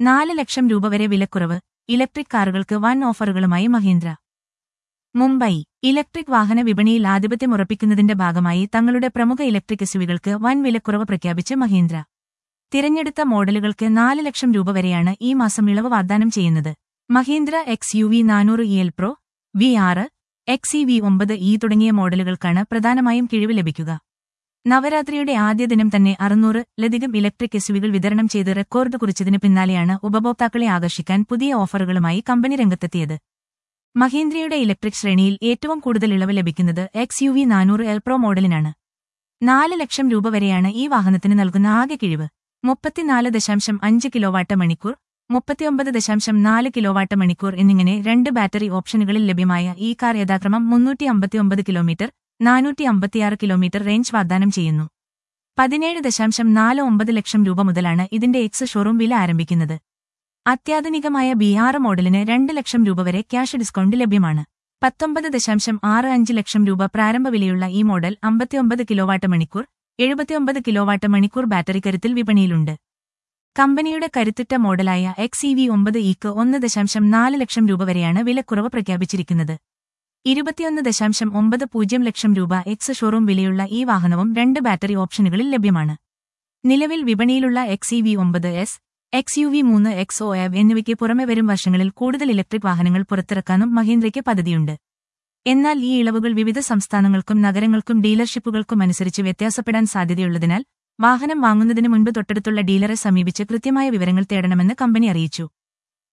നാല് ലക്ഷം രൂപ വരെ വിലക്കുറവ് ഇലക്ട്രിക് കാറുകൾക്ക് വൻ ഓഫറുകളുമായി മഹീന്ദ്ര മുംബൈ ഇലക്ട്രിക് വാഹന വിപണിയിൽ ആധിപത്യമുറപ്പിക്കുന്നതിന്റെ ഭാഗമായി തങ്ങളുടെ പ്രമുഖ ഇലക്ട്രിക് എസ്യുവികൾക്ക് വൻ വിലക്കുറവ് പ്രഖ്യാപിച്ച് മഹീന്ദ്ര തിരഞ്ഞെടുത്ത മോഡലുകൾക്ക് നാല് ലക്ഷം രൂപ വരെയാണ് ഈ മാസം ഇളവ് വാഗ്ദാനം ചെയ്യുന്നത് മഹീന്ദ്ര എക്സ് യു വി നാനൂറ് ഇ എൽ പ്രോ വി ആറ് എക്സ് ഇ വി ഒമ്പത് ഇ തുടങ്ങിയ മോഡലുകൾക്കാണ് പ്രധാനമായും കിഴിവ് ലഭിക്കുക നവരാത്രിയുടെ ആദ്യ ദിനം തന്നെ അറുന്നൂറ് ലധികം ഇലക്ട്രിക് എസ്യുവികൾ വിതരണം ചെയ്ത് റെക്കോർഡ് കുറിച്ചതിന് പിന്നാലെയാണ് ഉപഭോക്താക്കളെ ആകർഷിക്കാൻ പുതിയ ഓഫറുകളുമായി കമ്പനി രംഗത്തെത്തിയത് മഹീന്ദ്രയുടെ ഇലക്ട്രിക് ശ്രേണിയിൽ ഏറ്റവും കൂടുതൽ ഇളവ് ലഭിക്കുന്നത് എക്സ് യു വി നാനൂറ് എൽ പ്രോ മോഡലിനാണ് നാല് ലക്ഷം രൂപ വരെയാണ് ഈ വാഹനത്തിന് നൽകുന്ന ആകെ കിഴിവ് മുപ്പത്തിനാല് ദശാംശം അഞ്ച് കിലോവാട്ട് മണിക്കൂർ മുപ്പത്തിയൊമ്പത് ദശാംശം നാല് കിലോവാട്ട് മണിക്കൂർ എന്നിങ്ങനെ രണ്ട് ബാറ്ററി ഓപ്ഷനുകളിൽ ലഭ്യമായ ഈ കാർ യഥാക്രമം മുന്നൂറ്റി അമ്പത്തിയൊമ്പത് കിലോമീറ്റർ നാനൂറ്റി അമ്പത്തിയാറ് കിലോമീറ്റർ റേഞ്ച് വാഗ്ദാനം ചെയ്യുന്നു പതിനേഴ് ദശാംശം നാല് ഒമ്പത് ലക്ഷം രൂപ മുതലാണ് ഇതിന്റെ എക്സ് ഷോറൂം വില ആരംഭിക്കുന്നത് അത്യാധുനികമായ ബി ആറ് മോഡലിന് രണ്ട് ലക്ഷം രൂപ വരെ ക്യാഷ് ഡിസ്കൗണ്ട് ലഭ്യമാണ് പത്തൊമ്പത് ദശാംശം ആറ് അഞ്ച് ലക്ഷം രൂപ പ്രാരംഭ വിലയുള്ള ഈ മോഡൽ അമ്പത്തിയൊമ്പത് കിലോവാട്ട് മണിക്കൂർ എഴുപത്തിയൊമ്പത് കിലോവാട്ട് മണിക്കൂർ ബാറ്ററി കരുത്തിൽ വിപണിയിലുണ്ട് കമ്പനിയുടെ കരുത്തുറ്റ മോഡലായ എക്സ് ഇ വി ഒമ്പത് ഇക്ക് ഒന്ന് ദശാംശം നാല് ലക്ഷം രൂപ വരെയാണ് വിലക്കുറവ് പ്രഖ്യാപിച്ചിരിക്കുന്നത് ഇരുപത്തിയൊന്ന് ദശാംശം ഒമ്പത് പൂജ്യം ലക്ഷം രൂപ എക്സ് ഷോറൂം വിലയുള്ള ഈ വാഹനവും രണ്ട് ബാറ്ററി ഓപ്ഷനുകളിൽ ലഭ്യമാണ് നിലവിൽ വിപണിയിലുള്ള എക്സ് ഇ വി ഒമ്പത് എസ് എക്സ് യു വി മൂന്ന് എക്സ് ഒ എവ് എന്നിവയ്ക്ക് പുറമെ വരും വർഷങ്ങളിൽ കൂടുതൽ ഇലക്ട്രിക് വാഹനങ്ങൾ പുറത്തിറക്കാനും മഹീന്ദ്രയ്ക്ക് പദ്ധതിയുണ്ട് എന്നാൽ ഈ ഇളവുകൾ വിവിധ സംസ്ഥാനങ്ങൾക്കും നഗരങ്ങൾക്കും ഡീലർഷിപ്പുകൾക്കും അനുസരിച്ച് വ്യത്യാസപ്പെടാൻ സാധ്യതയുള്ളതിനാൽ വാഹനം വാങ്ങുന്നതിന് മുൻപ് തൊട്ടടുത്തുള്ള ഡീലറെ സമീപിച്ച് കൃത്യമായ വിവരങ്ങൾ തേടണമെന്ന് കമ്പനി അറിയിച്ചു